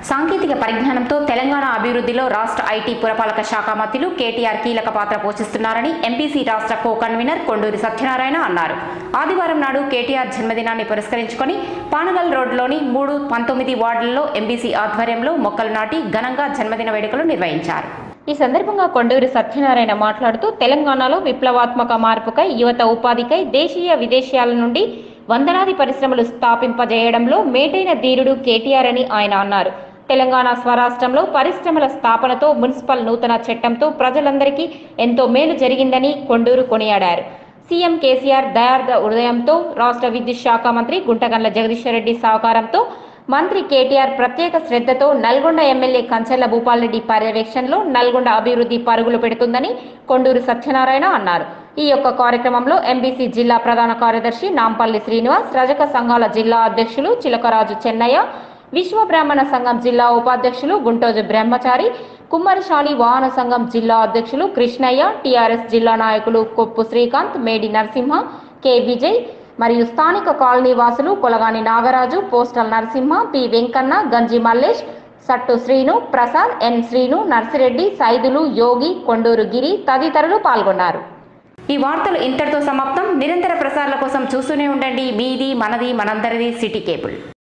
సాంకేతిక పరిజ్ఞానంతో తెలంగాణ అభివృద్ధిలో రాష్ట్ర ఐటీ పురపాలక శాఖ మంత్రులు కేటీఆర్ కీలక పాత్ర పోషిస్తున్నారని ఎంపీసీ రాష్ట్ర కో కన్వీనర్ కొండూరి సత్యనారాయణ అన్నారు ఆదివారం నాడు కేటీఆర్ జన్మదినాన్ని పురస్కరించుకొని పానగల్ రోడ్లోని మూడు పంతొమ్మిది వార్డులలో ఎంబీసీ ఆధ్వర్యంలో మొక్కలు నాటి ఘనంగా జన్మదిన వేడుకలు నిర్వహించారు ఈ సందర్భంగా కొండూరి సత్యనారాయణ మాట్లాడుతూ తెలంగాణలో విప్లవాత్మక మార్పుకై యువత ఉపాధికై దేశీయ విదేశీయాల నుండి వందలాది పరిశ్రమలు స్థాపింపజేయడంలో మేటైన ధీరుడు కేటీఆర్ అని ఆయన అన్నారు తెలంగాణ స్వరాష్ట్రంలో పరిశ్రమల స్థాపనతో మున్సిపల్ నూతన చట్టంతో ప్రజలందరికీ ఎంతో మేలు జరిగిందని కొండూరు కొనియాడారు సీఎం కేసీఆర్ దయార్థ హృదయంతో రాష్ట్ర విద్యుత్ శాఖ మంత్రి గుంటగండ్ల జగదీశ్వర్ రెడ్డి సహకారంతో మంత్రి కేటీఆర్ ప్రత్యేక శ్రద్ధతో నల్గొండ ఎమ్మెల్యే కంచెల భూపాల్రెడ్డి పర్యవేక్షణలో నల్గొండ అభివృద్ధి పరుగులు పెడుతుందని కొండూరు సత్యనారాయణ అన్నారు ఈ యొక్క కార్యక్రమంలో ఎంబీసీ జిల్లా ప్రధాన కార్యదర్శి నాంపల్లి శ్రీనివాస్ రజక సంఘాల జిల్లా అధ్యక్షులు చిలకరాజు చెన్నయ్య విశ్వ బ్రాహ్మణ సంఘం జిల్లా ఉపాధ్యక్షులు గుంటోజు బ్రహ్మచారి కుమ్మరిశాలి వాహన సంఘం జిల్లా అధ్యక్షులు కృష్ణయ్య టీఆర్ఎస్ జిల్లా నాయకులు కొప్పు శ్రీకాంత్ మేడి నరసింహ కె విజయ్ మరియు స్థానిక కాలనీ వాసులు కొలగాని నాగరాజు పోస్టల్ నరసింహ పి వెంకన్న గంజి మల్లేష్ సట్టు శ్రీను ప్రసాద్ ఎన్ శ్రీను నర్సిరెడ్డి సైదులు యోగి కొండూరు గిరి తదితరులు పాల్గొన్నారు ఈ వార్తలు ఇంతటితో సమాప్తం నిరంతర ప్రసారాల కోసం చూస్తూనే ఉండండి మీది మనది మనందరిది సిటీ కేబుల్